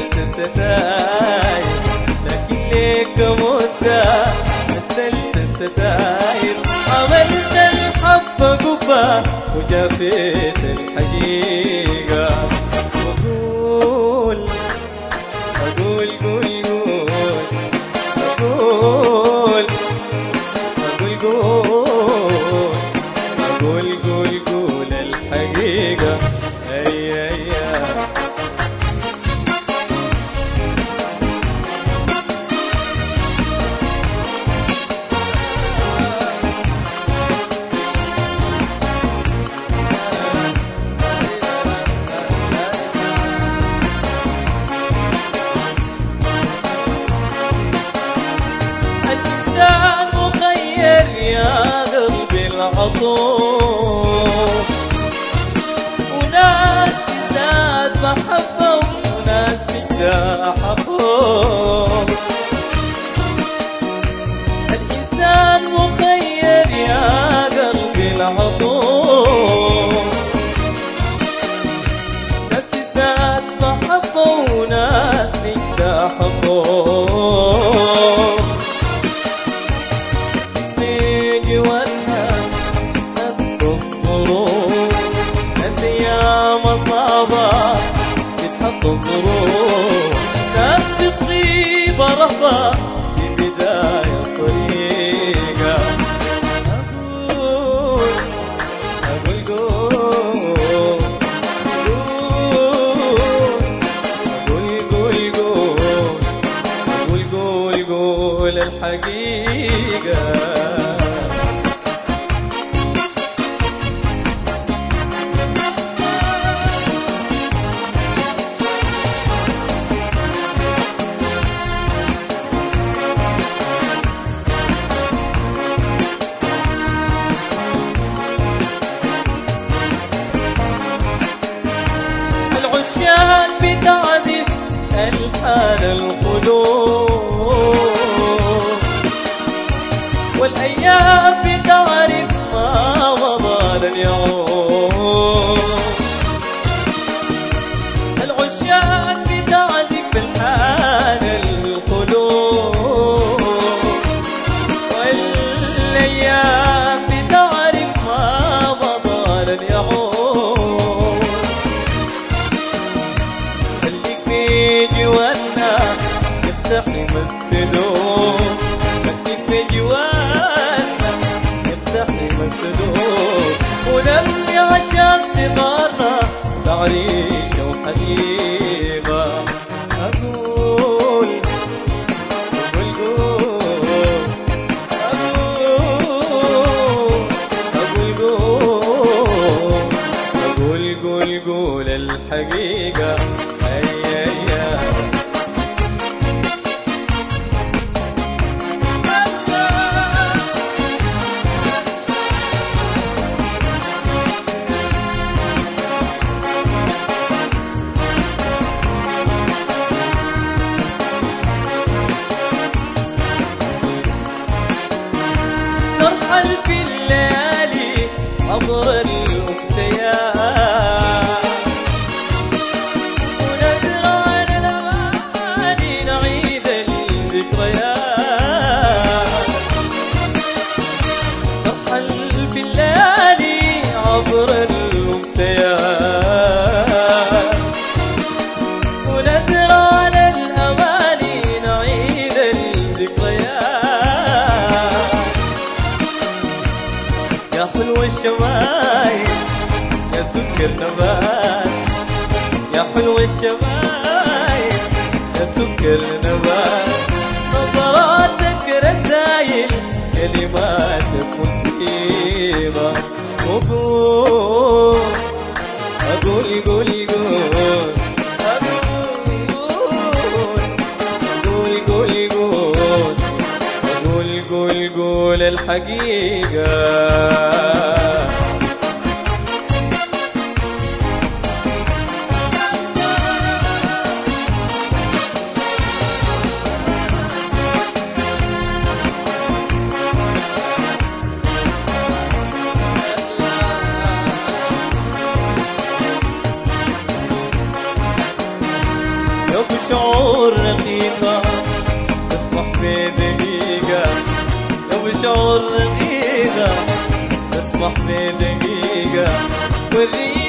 نزلت ستاير لكن ليك مدة نزلت الستاير عملت الحبة قبة وجافيت الحقيقة وأقول أقول قول قول أقول أقول قول أقول قول قول الحقيقة أي أي أي الإنسان مخير يا قلبي العطوف وناس تزداد محبة وناس تجاه حقوق الإنسان مخير يا قلبي العطوف ناس تزداد محبة وناس تجاه حقوق نيجي والناس نبض الظروف ناس ايام صعبة تتحط الظروف ناس تصيب رهبة في بداية طريقة أقول أقول قول قول قول قول قول قول قول الحقيقة العشاق بتعزف ألحان القلوب والأيام بتعرف ما مضى لن يعود العشاق بتعزف ألحان القلوب والأيام بتعرف ما مضى لن يعود خليك في جوانا يفتح السلوك خليك في جوانا يفتح السلوك ونبني عشان صغارنا تعريشة وحقيقة أقول أقول قول أقول أقول قول أقول قول قول الحقيقة أي أي أي نرحل في الليالي عبر الأمسيات ونزرع الأماني نعيد الذكريات نرحل في الليالي عبر الأمسيات ونزرع الأماني نعيد الذكريات يا حلو الشمايل يا سكر نبات يا حلو الشمايل يا سكر نبات نظراتك رسايل كلماتك مصيبة وقول أقول قول قول أقول قول قول قول قول قول قول الحقيقة يا ابو بشعور رقيقة تسمح بدقيقة لو بشعور رقيقة تسمح بدقيقة وريني